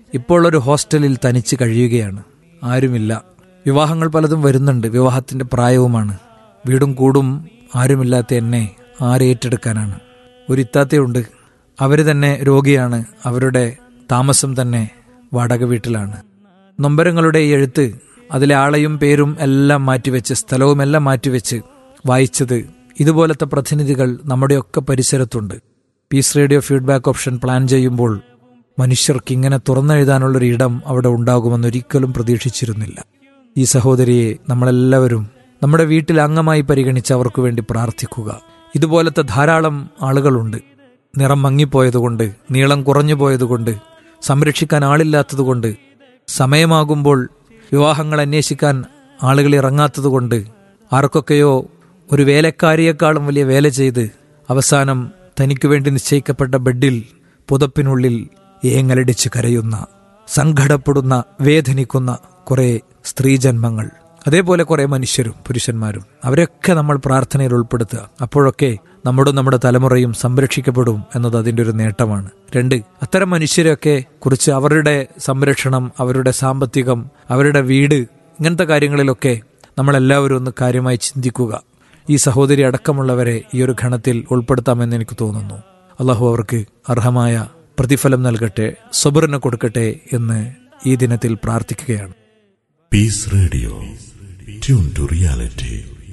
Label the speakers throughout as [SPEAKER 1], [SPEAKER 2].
[SPEAKER 1] ഇപ്പോൾ ഒരു ഹോസ്റ്റലിൽ തനിച്ച് കഴിയുകയാണ് ആരുമില്ല വിവാഹങ്ങൾ പലതും വരുന്നുണ്ട് വിവാഹത്തിന്റെ പ്രായവുമാണ് വീടും കൂടും ആരുമില്ലാത്ത എന്നെ ആരേറ്റെടുക്കാനാണ് ഒരു ഇത്താത്തയുണ്ട് അവർ തന്നെ രോഗിയാണ് അവരുടെ താമസം തന്നെ വാടക വീട്ടിലാണ് നൊമ്പരങ്ങളുടെ ഈ എഴുത്ത് അതിലെ ആളെയും പേരും എല്ലാം മാറ്റിവെച്ച് സ്ഥലവും എല്ലാം മാറ്റിവെച്ച് വായിച്ചത് ഇതുപോലത്തെ പ്രതിനിധികൾ നമ്മുടെയൊക്കെ പരിസരത്തുണ്ട് peace radio feedback option plan ചെയ്യുമ്പോൾ മനുഷ്യർക്ക് ഇങ്ങനെ തുറന്നെഴുതാനുള്ളൊരു ഇടം അവിടെ ഉണ്ടാകുമെന്നൊരിക്കലും പ്രതീക്ഷിച്ചിരുന്നില്ല ഈ സഹോദരിയെ നമ്മളെല്ലാവരും നമ്മുടെ വീട്ടിൽ അംഗമായി പരിഗണിച്ച് അവർക്ക് വേണ്ടി പ്രാർത്ഥിക്കുക ഇതുപോലത്തെ ധാരാളം ആളുകളുണ്ട് നിറം മങ്ങിപ്പോയതുകൊണ്ട് നീളം കുറഞ്ഞു പോയതുകൊണ്ട് സംരക്ഷിക്കാൻ ആളില്ലാത്തതുകൊണ്ട് സമയമാകുമ്പോൾ വിവാഹങ്ങൾ അന്വേഷിക്കാൻ ആളുകൾ ഇറങ്ങാത്തതുകൊണ്ട് ആർക്കൊക്കെയോ ഒരു വേലക്കാരിയേക്കാളും വലിയ വേല ചെയ്ത് അവസാനം തനിക്കു വേണ്ടി നിശ്ചയിക്കപ്പെട്ട ബെഡിൽ പുതപ്പിനുള്ളിൽ ഏങ്ങലടിച്ച് കരയുന്ന സങ്കടപ്പെടുന്ന വേദനിക്കുന്ന കുറെ സ്ത്രീജന്മങ്ങൾ അതേപോലെ കുറെ മനുഷ്യരും പുരുഷന്മാരും അവരൊക്കെ നമ്മൾ പ്രാർത്ഥനയിൽ ഉൾപ്പെടുത്തുക അപ്പോഴൊക്കെ നമ്മുടെ നമ്മുടെ തലമുറയും സംരക്ഷിക്കപ്പെടും എന്നത് അതിൻ്റെ ഒരു നേട്ടമാണ് രണ്ട് അത്തരം മനുഷ്യരെയൊക്കെ കുറിച്ച് അവരുടെ സംരക്ഷണം അവരുടെ സാമ്പത്തികം അവരുടെ വീട് ഇങ്ങനത്തെ കാര്യങ്ങളിലൊക്കെ നമ്മളെല്ലാവരും ഒന്ന് കാര്യമായി ചിന്തിക്കുക ഈ സഹോദരി അടക്കമുള്ളവരെ ഈ ഒരു ഘണത്തിൽ ഉൾപ്പെടുത്താമെന്ന് എനിക്ക് തോന്നുന്നു അള്ളാഹു അവർക്ക് അർഹമായ പ്രതിഫലം നൽകട്ടെ സബറിന് കൊടുക്കട്ടെ എന്ന് ഈ ദിനത്തിൽ പ്രാർത്ഥിക്കുകയാണ്
[SPEAKER 2] peace radio tune to reality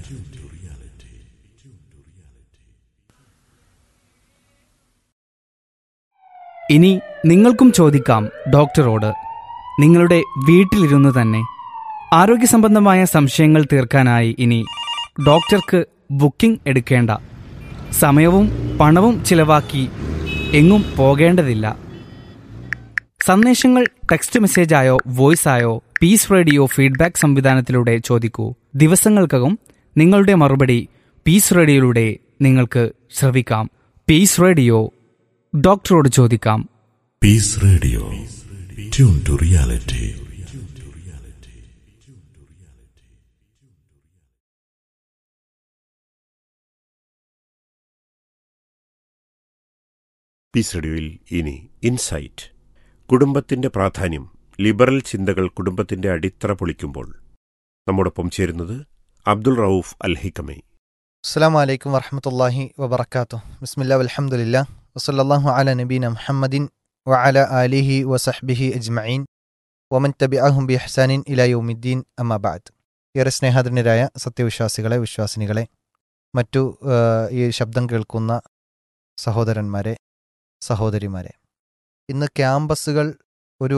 [SPEAKER 3] ഇനി നിങ്ങൾക്കും ചോദിക്കാം ഡോക്ടറോട് നിങ്ങളുടെ വീട്ടിലിരുന്ന് തന്നെ ആരോഗ്യ സംബന്ധമായ സംശയങ്ങൾ തീർക്കാനായി ഇനി ഡോക്ടർക്ക് ബുക്കിംഗ് എടുക്കേണ്ട സമയവും പണവും ചിലവാക്കി എങ്ങും പോകേണ്ടതില്ല സന്ദേശങ്ങൾ ടെക്സ്റ്റ് മെസ്സേജായോ വോയിസായോ പീസ് റേഡിയോ ഫീഡ്ബാക്ക് സംവിധാനത്തിലൂടെ ചോദിക്കൂ ദിവസങ്ങൾക്കകം നിങ്ങളുടെ മറുപടി പീസ് റേഡിയോയിലൂടെ നിങ്ങൾക്ക് ശ്രവിക്കാം പീസ് റേഡിയോ ഡോക്ടറോട് ചോദിക്കാം
[SPEAKER 2] peace radio tune to reality
[SPEAKER 4] peace റേഡിയോയിൽ ഇനി ഇൻസൈറ്റ് കുടുംബത്തിന്റെ പ്രാധാന്യം ലിബറൽ ചിന്തകൾ കുടുംബത്തിന്റെ അടിത്തറ പൊളിക്കുമ്പോൾ നമ്മോടൊപ്പം ചേരുന്നത് അബ്ദുൾ റൌഫ് അൽ ഹിക്കമെ
[SPEAKER 5] അസ്സാം വലൈക്കും വറഹമത്തല്ലാഹി വബർക്കാത്തു ബിസ്മില്ലാ അലഹമുല്ല വസല്ലാഹു അല നബീന മുഹമ്മദിൻ വഅല ആലിഹി വസഹ്ബിഹി അജ്മഈൻ വമൻ തബിഅഹും ബി ഹസാനിൻ ഇലായുദ്ദീൻ അമ്മാബാദ് ഏറെ സ്നേഹാദരനരായ സത്യവിശ്വാസികളെ വിശ്വാസിനികളെ മറ്റു ആ, ഈ ശബ്ദം കേൾക്കുന്ന സഹോദരന്മാരെ സഹോദരിമാരെ ഇന്ന് ക്യാമ്പസുകൾ ഒരു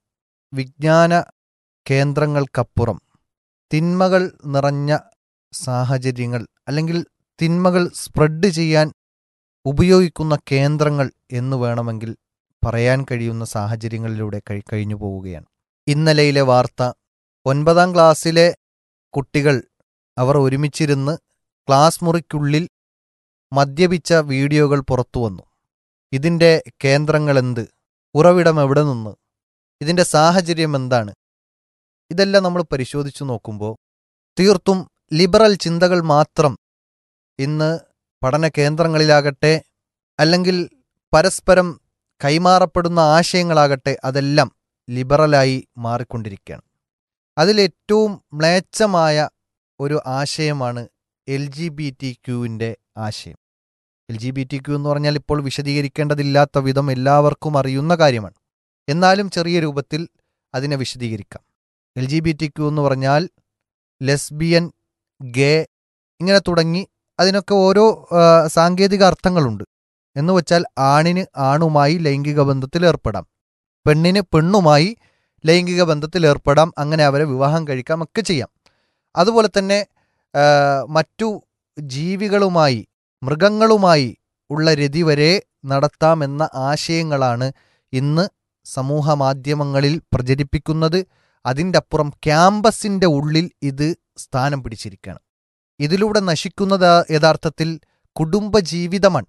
[SPEAKER 5] വിജ്ഞാന കേന്ദ്രങ്ങൾക്കപ്പുറം തിന്മകൾ നിറഞ്ഞ സാഹചര്യങ്ങൾ അല്ലെങ്കിൽ തിന്മകൾ സ്പ്രെഡ് ചെയ്യാൻ ഉപയോഗിക്കുന്ന കേന്ദ്രങ്ങൾ എന്ന് വേണമെങ്കിൽ പറയാൻ കഴിയുന്ന സാഹചര്യങ്ങളിലൂടെ കഴി- കഴിഞ്ഞു പോവുകയാണ് ഇന്നലെയിലെ വാർത്ത ഒൻപതാം ക്ലാസ്സിലെ കുട്ടികൾ അവർ ഒരുമിച്ചിരുന്ന് ക്ലാസ് മുറിക്കുള്ളിൽ മദ്യപിച്ച വീഡിയോകൾ പുറത്തു വന്നു ഇതിൻ്റെ കേന്ദ്രങ്ങളെന്ത് ഉറവിടം എവിടെ നിന്ന് ഇതിൻ്റെ സാഹചര്യം എന്താണ് ഇതെല്ലാം നമ്മൾ പരിശോധിച്ചു നോക്കുമ്പോൾ തീർത്തും ലിബറൽ ചിന്തകൾ മാത്രം ഇന്ന് പഠന കേന്ദ്രങ്ങളിലാകട്ടെ അല്ലെങ്കിൽ പരസ്പരം കൈമാറപ്പെടുന്ന ആശയങ്ങളാകട്ടെ അതെല്ലാം ലിബറലായി മാറിക്കൊണ്ടിരിക്കുകയാണ് അതിലേറ്റവും മ്ലേച്ഛമായ ഒരു ആശയമാണ് എൽ ജി ബി ടി ക്യൂവിൻ്റെ ആശയം L G B T Q എന്ന് പറഞ്ഞാൽ ഇപ്പോൾ വിശദീകരിക്കേണ്ടതില്ലാത്ത വിധം എല്ലാവർക്കും അറിയുന്ന കാര്യമാണ് എന്നാലും ചെറിയ രൂപത്തിൽ അതിനെ വിശദീകരിക്കാം L G B T Q എന്ന് പറഞ്ഞാൽ ലെസ്ബിയൻ ഗേ ഇങ്ങനെ തുടങ്ങി അതിനൊക്കെ ഓരോ ആ, സാങ്കേതിക അർത്ഥങ്ങളുണ്ട് എന്ന് വെച്ചാൽ ആണിന് ആണുമായി ലൈംഗിക ബന്ധത്തിൽ ഏർപ്പെടാം പെണ്ണിന് പെണ്ണുമായി ലൈംഗിക ബന്ധത്തിൽ ഏർപ്പെടാം അങ്ങനെ അവരെ വിവാഹം കഴിക്കാം ഒക്കെ ചെയ്യാം അതുപോലെ തന്നെ ആ, മറ്റു ജീവികളുമായി മൃഗങ്ങളുമായി ഉള്ള രതി വരെ നടത്താമെന്ന ആശയങ്ങളാണ് ഇന്ന് സമൂഹ മാധ്യമങ്ങളിൽ പ്രചരിപ്പിക്കുന്നത് അതിൻ്റെ അപ്പുറം ക്യാമ്പസിൻ്റെ ഉള്ളിൽ ഇത് സ്ഥാനം പിടിച്ചിരിക്കുകയാണ് ഇതിലൂടെ നശിക്കുന്നത് യഥാർത്ഥത്തിൽ കുടുംബജീവിതമാണ്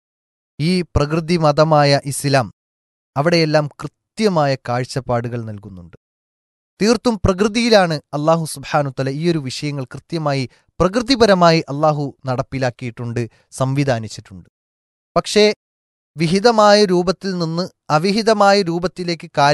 [SPEAKER 5] ഈ പ്രകൃതി മതമായ ഇസ്ലാം അവിടെയെല്ലാം കൃത്യമായ കാഴ്ചപ്പാടുകൾ നൽകുന്നുണ്ട് തീർത്തും പ്രകൃതിയിലാണ് അള്ളാഹു സുബാനുത്തല ഈ ഒരു വിഷയങ്ങൾ കൃത്യമായി പ്രകൃതിപരമായി അള്ളാഹു നടപ്പിലാക്കിയിട്ടുണ്ട് സംവിധാനിച്ചിട്ടുണ്ട് പക്ഷേ വിഹിതമായ രൂപത്തിൽ നിന്ന് അവിഹിതമായ രൂപത്തിലേക്ക്